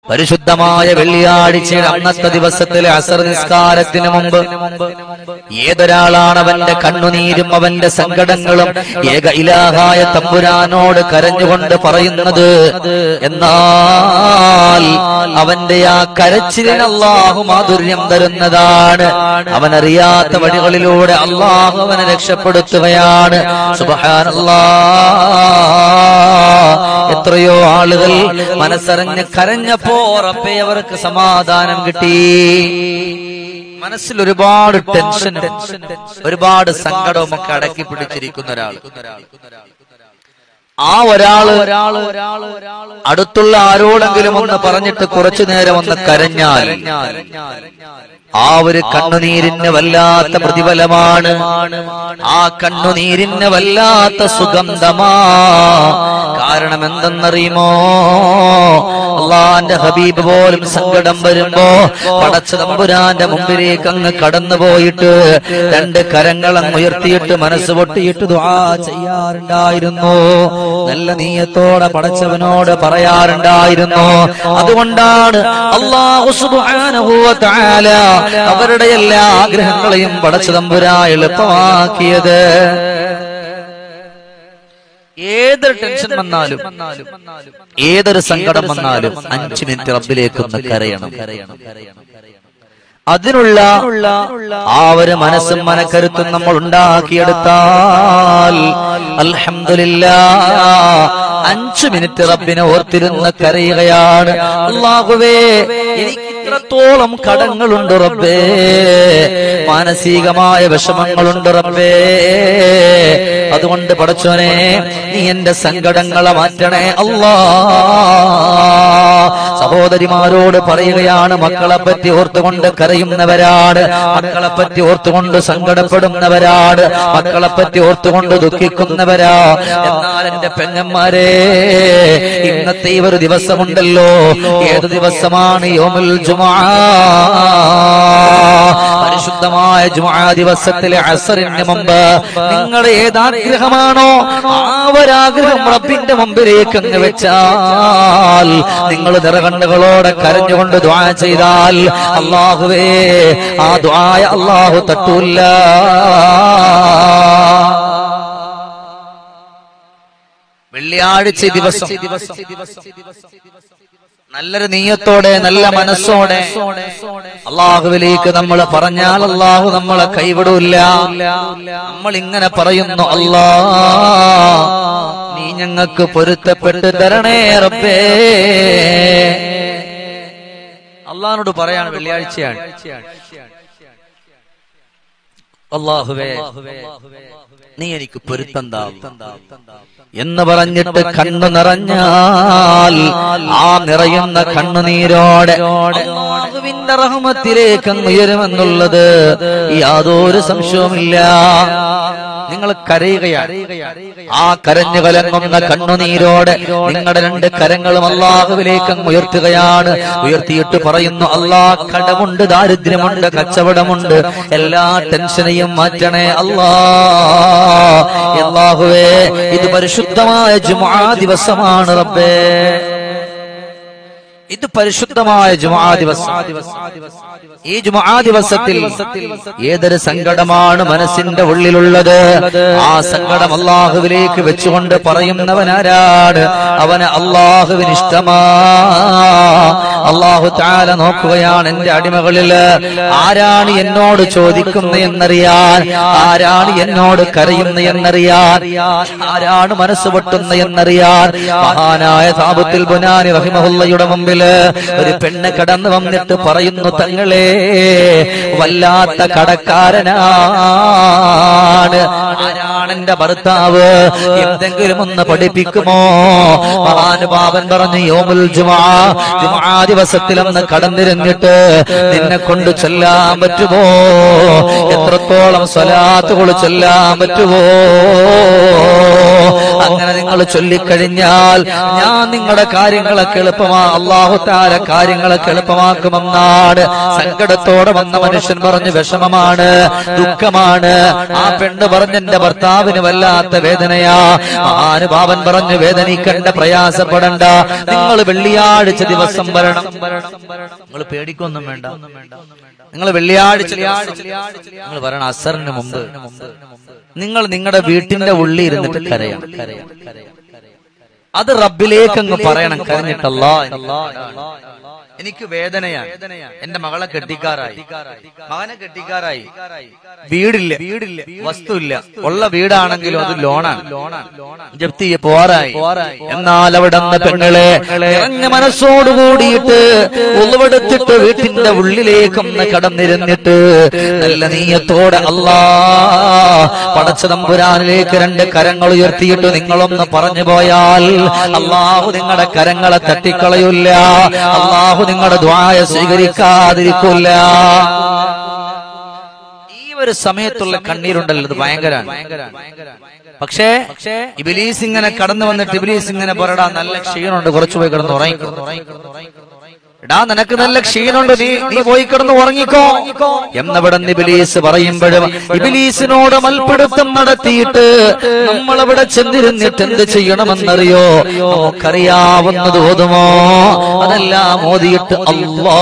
പരിശുദ്ധമായ വെള്ളിയാഴ്ചയുടെ അന്നത്തെ ദിവസത്തിലെ അസർ നിസ്കാരത്തിന് മുമ്പ് ഏതൊരാളാണ് അവന്റെ കണ്ണുനീരും അവന്റെ സങ്കടങ്ങളും ഏക ഇലാഹായ തമ്പുരാനോട് കരഞ്ഞുകൊണ്ട് പറയുന്നത് എന്നാൽ അവന്റെ ആ കരച്ചിലിന് അള്ളാഹു മാധുര്യം തരുന്നതാണ് അവനറിയാത്ത വഴികളിലൂടെ അള്ളാഹു അവനെ രക്ഷപ്പെടുത്തുകയാണ് സുബഹാനല്ലാ എത്രയോ ആളുകൾ മനസ്സറിഞ്ഞ് കരഞ്ഞപ്പോ റബ്ബേ അവർക്ക് സമാധാനം കിട്ടി മനസ്സിൽ ഒരുപാട് ടെൻഷൻ ഒരുപാട് സങ്കടവും ഒക്കെ അടക്കി പിടിച്ചിരിക്കുന്ന ഒരാൾ ആ ഒരാള് അടുത്തുള്ള ആരോടെങ്കിലും ഒന്ന് പറഞ്ഞിട്ട് കുറച്ചു നേരം ഒന്ന് കരഞ്ഞാൽ ആ ഒരു കണ്ണുനീരിന് വല്ലാത്ത പ്രതിഫലമാണ് ആ കണ്ണുനീരിന് വല്ലാത്ത സുഗന്ധമാ കാരണം എന്തെന്നറിയുമോ അള്ളാന്റെ ഹബീബ് പോലും സങ്കടം വരുമ്പോ പടച്ച തമ്പുരാന്റെ മുമ്പിലേക്ക് അങ്ങ് കടന്നു പോയിട്ട് രണ്ട് കരങ്ങൾ അങ്ങ് ഉയർത്തിയിട്ട് മനസ്സ് പൊട്ടിയിട്ട് ദുആ ചെയ്യാറുണ്ടായിരുന്നു നല്ല നീയത്തോടെ പടച്ചവനോട് പറയാറുണ്ടായിരുന്നു അതുകൊണ്ടാണ് അള്ളാഹു സുബ്ഹാനഹു വ തആല അവരുടെ എല്ലാ ആഗ്രഹങ്ങളെയും പടച്ച തമ്പുരാ എളുപ്പമാക്കിയത് ഏതൊരു ടെൻഷൻ വന്നാലും ഏതൊരു സങ്കടം വന്നാലും അഞ്ചു മിനിറ്റ് റബ്ബിലേക്ക് ഒന്ന് കരയണം അതിനുള്ള ആ ഒരു മനസ്സും മനക്കരുത്തും നമ്മൾ ഉണ്ടാക്കിയെടുത്താൽ അൽഹംദുലില്ലാ അഞ്ചു മിനിറ്റ് റബ്ബിനെ ഓർത്തിരുന്ന് കരയുകയാണ് അള്ളാഹുവേ എനിക്ക് ഇത്രത്തോളം കടങ്ങളുണ്ട് റബ്ബേ മാനസികമായ വിഷമങ്ങളുണ്ട് റബ്ബേ അതുകൊണ്ട് പടച്ചോനെ നീ എന്റെ സങ്കടങ്ങളെ മാറ്റണേ അല്ലാ സഹോദരിമാരോട് പറയുകയാണ് മക്കളെ പറ്റി ഓർത്തുകൊണ്ട് കരയുന്നവരാണ് മക്കളെ പറ്റി ഓർത്തുകൊണ്ട് സങ്കടപ്പെടുന്നവരാണ് മക്കളെ പറ്റി ഓർത്തുകൊണ്ട് ദുഃഖിക്കുന്നവരാ എന്നാൽ എന്റെ പെങ്ങന്മാരെ ഇന്നത്തെ ഈ ഒരു ദിവസമുണ്ടല്ലോ ഏത് ദിവസമാണ് യോമുൽ ജുമാ പരിശുദ്ധമായ ജുമാ ദിവസത്തിലെ അസറിന് മുമ്പ് നിങ്ങളുടെ ഏതാഗ്രഹമാണോ ആ ഒരാഗ്രഹം റബ്ബിന്റെ മുമ്പിലേക്ക് അങ്ങ് വെച്ചാൽ നിങ്ങൾ നിറകണ്ണുകളോടെ കരഞ്ഞുകൊണ്ട് ദ്വാ ചെയ്താൽ അള്ളാഹുവേ ആ ദ്വായ അള്ളാഹു തട്ടൂല്ല വെള്ളിയാഴ്ച ദിവസം നല്ലൊരു നീയത്തോടെ നല്ല മനസ്സോടെ അള്ളാഹുവിലേക്ക് നമ്മൾ പറഞ്ഞാൽ അള്ളാഹു നമ്മളെ കൈവിടൂല്ല നമ്മൾ ഇങ്ങനെ പറയുന്നു അല്ലാ നീ ഞങ്ങൾക്ക് പൊരുത്തപ്പെട്ട് തരണേ റബ്ബേ അള്ളാഹിനോട് പറയാണ് വെള്ളിയാഴ്ചയാണ് അള്ളാഹുവേ നീ എനിക്ക് പൊരുത്തം താ എന്ന് പറഞ്ഞിട്ട് കണ്ണു നിറഞ്ഞാൽ ആ നിറയുന്ന കണ്ണുനീരോടെ അള്ളാഹുവിന്റെ റഹ്മത്തിലേക്ക് അങ്ങ് ഉയരുമെന്നുള്ളത് യാതൊരു സംശയവുമില്ല നിങ്ങൾ കരയുകയാണ് ആ കരഞ്ഞു കലങ്ങുന്ന കണ്ണുനീരോടെ നിങ്ങളുടെ രണ്ട് കരങ്ങളും അള്ളാഹുവിലേക്ക് അങ്ങ് ഉയർത്തുകയാണ് ഉയർത്തിയിട്ട് പറയുന്നു അള്ളാ കടമുണ്ട് ദാരിദ്ര്യമുണ്ട് കച്ചവടമുണ്ട് എല്ലാ ടെൻഷനെയും മാറ്റണേ അല്ലാ അള്ളാഹുവേ ഇത് പരിശുദ്ധമായ ജുമാ ദിവസമാണ് റബ്ബേ ഇത് പരിശുദ്ധമായ ജുമാ ദിവസം ഈ ജുമാ ദിവസത്തിൽ ഏതൊരു സങ്കടമാണ് മനസ്സിന്റെ ഉള്ളിലുള്ളത് ആ സങ്കടം അള്ളാഹുവിലേക്ക് വെച്ചുകൊണ്ട് പറയുന്നവനാരാണ് അവന് അള്ളാഹുവിന് ഇഷ്ടമാ അള്ളാഹു താല നോക്കുകയാണ് എന്റെ അടിമകളിൽ ആരാണ് എന്നോട് ചോദിക്കുന്ന എന്നറിയാൻ ആരാണ് എന്നോട് കരയുന്ന എന്നറിയാൻ ആരാണ് മനസ്സ് പൊട്ടുന്ന എന്നറിയാൻ മഹാനായ താപത്തിൽ ബുനാനി റഹിമഹുല്ലയുടെ മുമ്പിൽ ഒരു പെണ്ണ് കടന്നു വന്നിട്ട് പറയുന്നു തങ്ങളെ വല്ലാത്ത കടക്കാരനാണ് ആരാണ് എന്റെ ഭർത്താവ് എന്തെങ്കിലും ഒന്ന് പഠിപ്പിക്കുമോ മഹാനുഭാവൻ പറഞ്ഞു യോമുൽ ജുമാ ജുമാ ദിവസത്തിലൊന്ന് കടന്നിരുന്നിട്ട് നിന്നെ കൊണ്ട് ചൊല്ലാൻ പറ്റുമോ എത്രത്തോളം സ്വലാത്തുകൾ ചൊല്ലാൻ പറ്റുമോ അങ്ങനെ നിങ്ങൾ ചൊല്ലിക്കഴിഞ്ഞാൽ ഞാൻ നിങ്ങളുടെ കാര്യങ്ങളൊക്കെ എളുപ്പമാ അള്ളാഹു താര കാര്യങ്ങളൊക്കെ എളുപ്പമാക്കുമെന്നാണ് സങ്കടത്തോടെ വന്ന മനുഷ്യൻ പറഞ്ഞു വിഷമമാണ് ദുഃഖമാണ് ആ പെണ്ണ് പറഞ്ഞ എന്റെ ഭർത്താവിന് വല്ലാത്ത വേദനയാ മഹാനുഭാവൻ പറഞ്ഞു വേദനിക്കണ്ട പ്രയാസപ്പെടണ്ട നിങ്ങൾ വെള്ളിയാഴ്ച ദിവസം വരണം നിങ്ങൾ പേടിക്കൊന്നും വേണ്ട നിങ്ങൾ വെള്ളിയാഴ്ച നിങ്ങൾ പറയണം അസറിന് മുമ്പ് നിങ്ങൾ നിങ്ങളുടെ വീട്ടിന്റെ ഉള്ളിൽ ഇരുന്നിട്ട് കരയാം അത് റബ്ബിലേക്ക് അങ്ങ് പറയണം കരഞ്ഞിട്ടല്ല എനിക്ക് വേദനയാണ് എന്റെ മകളെ കെട്ടിക്കാറായി മകനെ കെട്ടിക്കാറായി വീടില്ല വീടില്ല വസ്തുവില്ല ഉള്ള വീടാണെങ്കിലും അത് ലോണാണ് ജപ്തി പോറായി എന്നാൽ അവിടെ നിന്ന് പെങ്ങളെ നിറഞ്ഞ മനസ്സോട് കൂടിയിട്ട് ഉളവെടുത്തിട്ട് വീട്ടിന്റെ ഉള്ളിലേക്കൊന്ന് കടന്നിരുന്നിട്ട് നല്ല നീയത്തോടെ അല്ലാ പടച്ച തമ്പുരാനിലേക്ക് രണ്ട് കരങ്ങൾ ഉയർത്തിയിട്ട് നിങ്ങളൊന്ന് പറഞ്ഞു പോയാൽ അള്ളാഹു നിങ്ങളുടെ കരങ്ങളെ തട്ടിക്കളയില്ല അള്ളാഹു നിങ്ങളുടെ ദ്വായ സ്വീകരിക്കാതിരിക്കില്ല ഈ ഒരു സമയത്തുള്ള കണ്ണീരുണ്ടല്ലോ ഇത് ഭയങ്കരമാണ് പക്ഷേ ഇബിലീസ് ഇങ്ങനെ കടന്നു വന്നിട്ട് ഇബിലീസ് ഇങ്ങനെ പറടാ നല്ല ക്ഷീണമുണ്ട് കുറച്ചു പോയി കിടന്ന് ഉറങ്ങിക്കോ എടാ നിനക്ക് നല്ല ക്ഷീണമുണ്ട് നീ നീ പോയി കിടന്ന് ഉറങ്ങിക്കോ എന്നവിടെ ഇബിലീസ് പറയുമ്പോഴും ഇബിലീസിനോട് മൽപ്പിടുത്തം നടത്തിയിട്ട് നമ്മളവിടെ ചെന്നിരുന്നിട്ട് എന്ത് ചെയ്യണമെന്നറിയോ നമുക്കറിയാവുന്നത് ഓതുമോ അതെല്ലാം ഓതിയിട്ട് അല്ലാ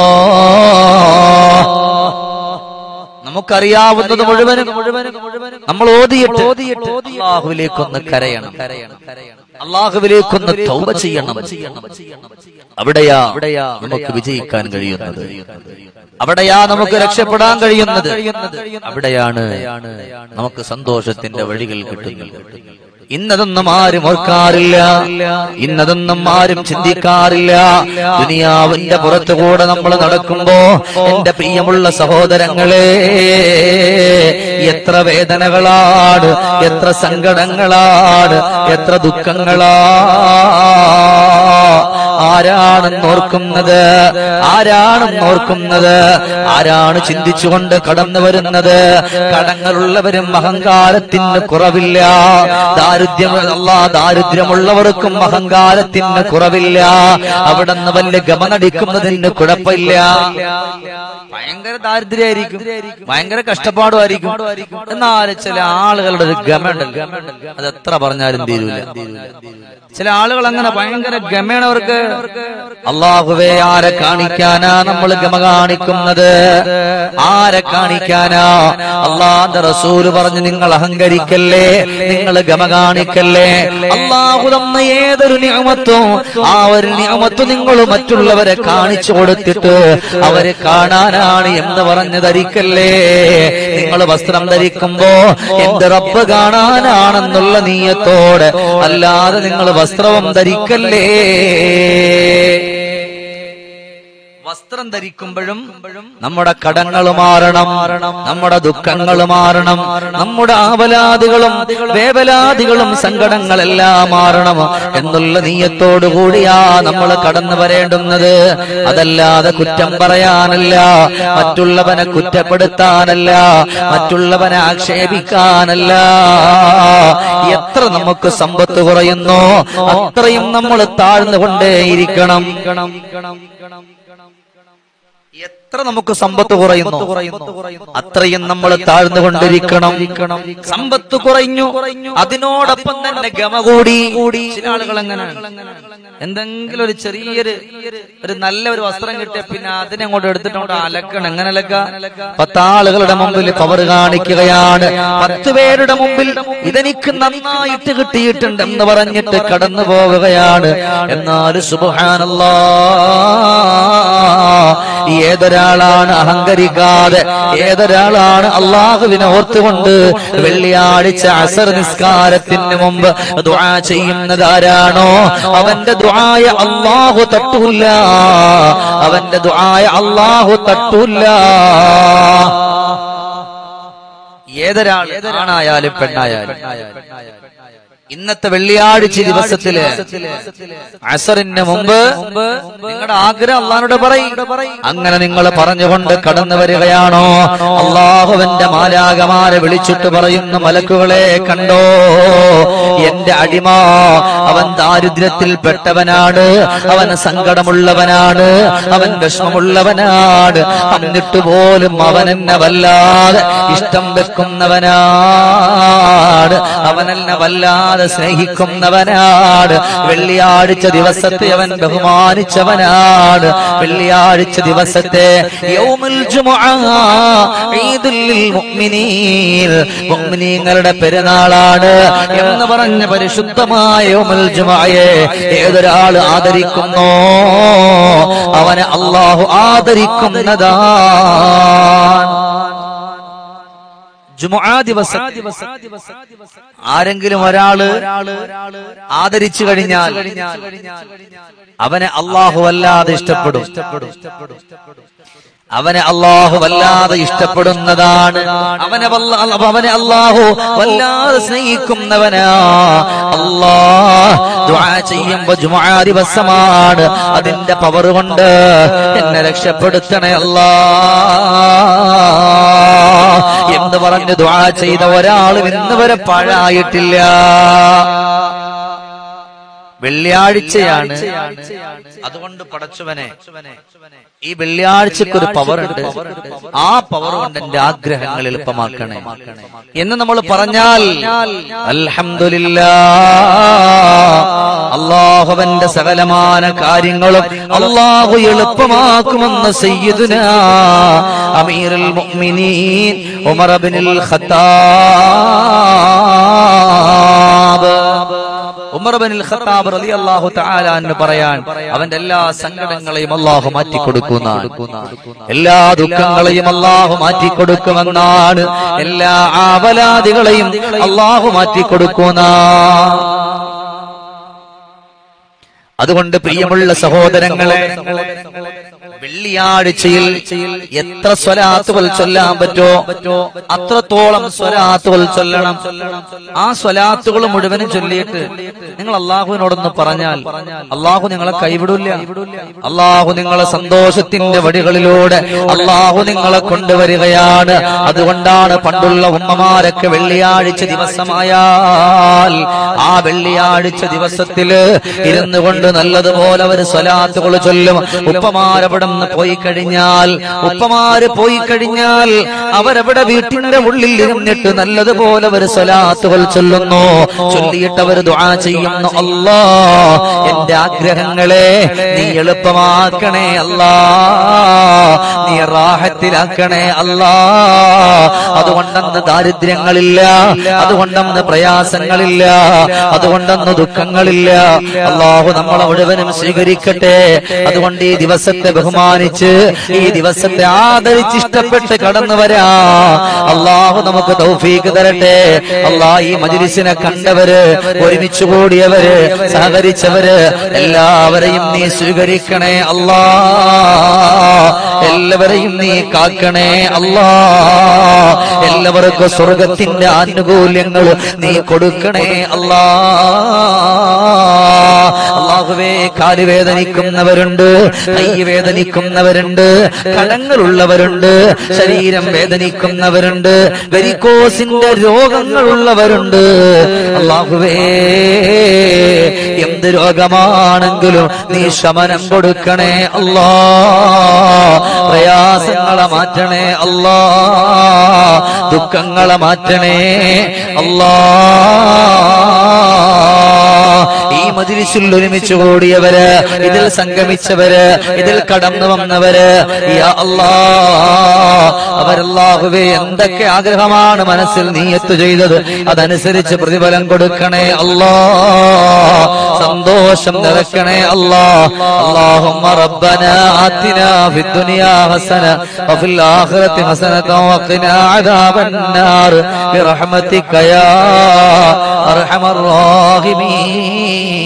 നമുക്കറിയാവുന്നത് മുഴുവനും നമ്മൾ ഓതിയിട്ട് അള്ളാഹുവിലേക്കൊന്ന് കരയണം അള്ളാഹുവിലേക്കൊന്ന് തൗബ ചെയ്യണം അവിടെയാ അവിടെയാ നമുക്ക് വിജയിക്കാൻ കഴിയുന്നത് അവിടെയാ നമുക്ക് രക്ഷപ്പെടാൻ കഴിയുന്നത് അവിടെയാണ് നമുക്ക് സന്തോഷത്തിന്റെ വഴികൾ കിട്ടുന്നത് ഇന്നതൊന്നും ആരും ഓർക്കാറില്ല ഇന്നതൊന്നും ആരും ചിന്തിക്കാറില്ല ദുനിയാവിന്റെ പുറത്തുകൂടെ നമ്മൾ നടക്കുമ്പോ എന്റെ പ്രിയമുള്ള സഹോദരങ്ങളെ എത്ര വേദനകളാണ് എത്ര സങ്കടങ്ങളാണ് എത്ര ദുഃഖങ്ങളാ ആരാണെന്ന് ഓർക്കുന്നത് ആരാണെന്ന് ഓർക്കുന്നത് ആരാണ് ചിന്തിച്ചുകൊണ്ട് കടന്നു വരുന്നത് കടങ്ങളുള്ളവരും അഹങ്കാരത്തിന് കുറവില്ല ദാരിദ്ര്യം അല്ല ദാരിദ്ര്യമുള്ളവർക്കും അഹങ്കാരത്തിന് കുറവില്ല അവിടെ നിന്ന് വലിയ ഗമനടിക്കുന്നതിന് കുഴപ്പമില്ല ഭയങ്കര ദാരിദ്ര്യമായിരിക്കും ഭയങ്കര കഷ്ടപ്പാടുമായിരിക്കും എന്നാൽ ചില ആളുകളുടെ ഒരു ഗമയുണ്ടല്ലോ അത് എത്ര പറഞ്ഞാലും തീരൂല ചില ആളുകൾ അങ്ങനെ ഭയങ്കര ഗമേണവർക്ക് അള്ളാഹുവേ ആരെ കാണിക്കാനാ നമ്മൾ ഗമ കാണിക്കുന്നത് ആരെ കാണിക്കാനാ അള്ളാന്റെ റസൂല് പറഞ്ഞു നിങ്ങൾ അഹങ്കരിക്കല്ലേ നിങ്ങൾ ഗമ കാണിക്കല്ലേ അള്ളാഹു തന്ന ഏതൊരു നിയമത്തും ആ ഒരു നിയമത്ത് നിങ്ങൾ മറ്റുള്ളവരെ കാണിച്ചു കൊടുത്തിട്ട് അവരെ കാണാനാണ് എന്ന് പറഞ്ഞു ധരിക്കല്ലേ നിങ്ങൾ വസ്ത്രം ധരിക്കുമ്പോ എന്റെ റബ്ബ് കാണാനാണെന്നുള്ള നീയത്തോടെ അല്ലാതെ നിങ്ങൾ വസ്ത്രവും ധരിക്കല്ലേ വസ്ത്രം ധരിക്കുമ്പോഴും നമ്മുടെ കടങ്ങൾ മാറണം നമ്മുടെ ദുഃഖങ്ങൾ മാറണം നമ്മുടെ ആവലാദികളും വേവലാദികളും സങ്കടങ്ങളെല്ലാം മാറണം എന്നുള്ള നീയത്തോടു കൂടിയാ നമ്മൾ കടന്നു വരേണ്ടുന്നത് അതല്ലാതെ കുറ്റം പറയാനല്ല മറ്റുള്ളവനെ കുറ്റപ്പെടുത്താനല്ല മറ്റുള്ളവനെ ആക്ഷേപിക്കാനല്ല എത്ര നമുക്ക് സമ്പത്ത് കുറയുന്നോ അത്രയും നമ്മൾ താഴ്ന്നുകൊണ്ടേയിരിക്കണം എത്ര നമുക്ക് സമ്പത്ത് കുറയുന്നു അത്രയും നമ്മൾ താഴ്ന്നുകൊണ്ടിരിക്കണം സമ്പത്ത് കുറഞ്ഞു അതിനോടൊപ്പം തന്നെ ഗമ കൂടി ചില ആളുകൾ എങ്ങനെ എന്തെങ്കിലും ഒരു ചെറിയൊരു ഒരു നല്ല ഒരു വസ്ത്രം കിട്ടിയ പിന്നെ അതിനെ അങ്ങോട്ട് എടുത്തിട്ട് അലക്കണം എങ്ങനെ അലക്ക പത്താളുകളുടെ മുമ്പിൽ പവർ കാണിക്കുകയാണ് പത്ത് പേരുടെ മുമ്പിൽ ഇതെനിക്ക് നന്നായിട്ട് കിട്ടിയിട്ടുണ്ട് എന്ന് പറഞ്ഞിട്ട് കടന്നു പോവുകയാണ് എന്നാൽ സുബാനല്ലാ ഏതൊരാളാണ് അഹങ്കരിക്കാതെ ഏതൊരാളാണ് അള്ളാഹുവിനെ ഓർത്തുകൊണ്ട് വെള്ളിയാഴ്ച അസർ നിസ്കാരത്തിന് മുമ്പ് ദുആ ചെയ്യുന്നത് ആരാണോ അവന്റെ ദുആയ അള്ളാഹു തട്ടൂല്ല അവന്റെ ദുആയ അള്ളാഹു തട്ടൂല്ല ഏതൊരാൾ ആണായാലും പെണ്ണായാലും ഇന്നത്തെ വെള്ളിയാഴ്ച ദിവസത്തില് അസറിന് മുമ്പ് നിങ്ങളുടെ ആഗ്രഹം അള്ളഹാനോട് പറയും അങ്ങനെ നിങ്ങൾ പറഞ്ഞുകൊണ്ട് കടന്നു വരികയാണോ അള്ളാഹുവന്റെ മാലാകമാരെ വിളിച്ചിട്ട് പറയുന്നു മലക്കുകളെ കണ്ടോ എന്റെ അടിമ അവൻ ദാരിദ്ര്യത്തിൽ പെട്ടവനാണ് അവൻ സങ്കടമുള്ളവനാണ് അവൻ വിഷമമുള്ളവനാണ് എന്നിട്ട് പോലും അവൻ എന്നെ വല്ലാതെ ഇഷ്ടം വെക്കുന്നവനാണ് അവനെന്നെ വല്ലാതെ വല്ലാതെ സ്നേഹിക്കുന്നവനാണ് വെള്ളിയാഴ്ച ദിവസത്തെ അവൻ ബഹുമാനിച്ചവനാണ് വെള്ളിയാഴ്ച ദിവസത്തെ യൗമുൽ ജുമുഅ ഈദുൽ ലിൽ മുഅ്മിനീൻ മുഅ്മിനീങ്ങളുടെ പെരുന്നാളാണ് എന്ന് പറഞ്ഞ പരിശുദ്ധമായ യൗമുൽ ജുമുഅയെ ഏതൊരാൾ ആദരിക്കുന്നോ അവനെ അള്ളാഹു ആദരിക്കുന്നതാണ് ജുമുആ ദിവസം ആരെങ്കിലും ഒരാള് ആദരിച്ചു കഴിഞ്ഞാൽ അവനെ അള്ളാഹു വല്ലാതെ ഇഷ്ടപ്പെടും അവനെ അള്ളാഹു വല്ലാതെ ഇഷ്ടപ്പെടുന്നതാണ് അവനെ വല്ല- അവനെ അള്ളാഹു വല്ലാതെ സ്നേഹിക്കുന്നവനാ അള്ളാഹ് ദുആ ചെയ്യുമ്പോ ജുമുആ ദിവസമാണ് അതിന്റെ പവർ കൊണ്ട് എന്നെ രക്ഷപ്പെടുത്തണേ അല്ലാ എന്ന് പറഞ്ഞ് ദുആ ചെയ്ത ഒരാളും ഇന്ന് വരെ പാഴായിട്ടില്ല വെള്ളിയാഴ്ചയാണ് അതുകൊണ്ട് പടച്ചവനെ ഈ വെള്ളിയാഴ്ചക്ക് ഒരു പവർ ഉണ്ട് ആ പവർ കൊണ്ട് എന്റെ ആഗ്രഹങ്ങൾ എളുപ്പമാക്കണേ എന്ന് നമ്മൾ പറഞ്ഞാൽ അൽഹംദുലില്ലാ അള്ളാഹുവന്റെ സകലമാന കാര്യങ്ങളും അള്ളാഹു എളുപ്പമാക്കുമെന്ന് സയ്യിദുന അമീറുൽ മുഅ്മിനീൻ ഉമർ ഇബ്നുൽ ഖത്താബ് ഉമർ ബിനുൽ ഖത്താബ് റളിയല്ലാഹു തആല എന്ന് പറയാൻ അവന്റെ എല്ലാ സങ്കടങ്ങളെയും അള്ളാഹു മാറ്റി കൊടുക്കുന്ന എല്ലാ ദുഃഖങ്ങളെയും അള്ളാഹു മാറ്റി കൊടുക്കുമെന്നാണ് എല്ലാ ആവലാദികളെയും അള്ളാഹു മാറ്റി കൊടുക്കുന്ന അതുകൊണ്ട് പ്രിയമുള്ള സഹോദരങ്ങളെ വെള്ളിയാഴ്ചയിൽ എത്ര സ്വലാത്തുകൾ ചൊല്ലാൻ പറ്റോ അത്രത്തോളം സ്വലാത്തുകൾ ചൊല്ലണം ആ സ്വലാത്തുകൾ മുഴുവനും ചൊല്ലിയിട്ട് നിങ്ങൾ അള്ളാഹുവിനോടൊന്ന് പറഞ്ഞാൽ അള്ളാഹു നിങ്ങളെ കൈവിടില്ല അള്ളാഹു നിങ്ങളെ സന്തോഷത്തിന്റെ വഴികളിലൂടെ അള്ളാഹു നിങ്ങളെ കൊണ്ടുവരികയാണ് അതുകൊണ്ടാണ് പണ്ടുള്ള ഉമ്മമാരൊക്കെ വെള്ളിയാഴ്ച ദിവസമായാൽ ആ വെള്ളിയാഴ്ച ദിവസത്തില് ഇരുന്നു കൊണ്ട് നല്ലതുപോലെ അവർ സ്വലാത്തുകൾ ചൊല്ലും ഉപ്പമാരവിടെ നിന്ന് പോയി കഴിഞ്ഞാൽ ഉപ്പമാര് പോയി കഴിഞ്ഞാൽ അവരവിടെ വീട്ടിന്റെ ഉള്ളിൽ ഇരുന്നിട്ട് നല്ലതുപോലെ അവർ സ്വലാത്തുകൾ ചൊല്ലുന്നു ചൊല്ലിയിട്ട് അവർ ദുആ ചെയ്യുന്നു അല്ലാ എന്റെ ആഗ്രഹങ്ങളെ നീ എളുപ്പമാക്കണേ അല്ലാ നീ റാഹത്തിലാക്കണേ അല്ലാ അതുകൊണ്ടന്ന് ദാരിദ്ര്യങ്ങളില്ല അതുകൊണ്ടന്ന് പ്രയാസങ്ങളില്ല അതുകൊണ്ടന്ന് ദുഃഖങ്ങളില്ല അള്ളാഹു നമ്മളെ മുഴുവനും സ്വീകരിക്കട്ടെ അതുകൊണ്ട് ഈ ദിവസത്തെ ബഹുമാനിച്ച് ഈ ദിവസത്തെ ആദരിച്ച് ഇഷ്ടപ്പെട്ട് കടന്നു വരാ അള്ളാഹു നമുക്ക് തൗഫീക്ക് തരട്ടെ അള്ളാ ഈ മജിലിസിനെ കണ്ടവര് ഒരുമിച്ച് കൂടിയവര് സഹകരിച്ചവര് എല്ലാവരെയും നീ സ്വീകരിക്കണേ അല്ലാ എല്ലാവരെയും നീ കാക്കണേ അല്ലാ എല്ലാവർക്കും സ്വർഗത്തിന്റെ ആനുകൂല്യങ്ങൾ നീ കൊടുക്കണേ അല്ലാ അള്ളാഹുവേ കാല് വേദനിക്കുന്നവരുണ്ട് കൈ വേദനിക്കുന്നവരുണ്ട് കടങ്ങളുള്ളവരുണ്ട് ശരീരം വേദനിക്കുന്നവരുണ്ട് വെരിക്കോസിന്റെ രോഗങ്ങളുള്ളവരുണ്ട് അള്ളാഹുവേ എന്ത് രോഗമാണെങ്കിലും നീ ശമനം കൊടുക്കണേ അല്ലാ പ്രയാസങ്ങളെ മാറ്റണേ അല്ലാ ദുഃഖങ്ങളെ മാറ്റണേ അല്ലാ ഈ മജിലിസിൽ ഒരുമിച്ച് കൂടിയവര് ഇതിൽ സംഗമിച്ചവര് ഇതിൽ കടന്നു വന്നവര് യാ അല്ലാ അവരല്ലാഹുവേ എന്തൊക്കെ ആഗ്രഹമാണ് മനസ്സിൽ നീയത്ത് ചെയ്തത് അതനുസരിച്ച് പ്രതിഫലം കൊടുക്കണേ അല്ലാ സന്തോഷം നിറക്കണേ അല്ലാ اللهم ربنا آتنا في الدنيا حسنة وفي الآخرة حسنة وقنا عذاب النار برحمتك يا أرحم الراحمين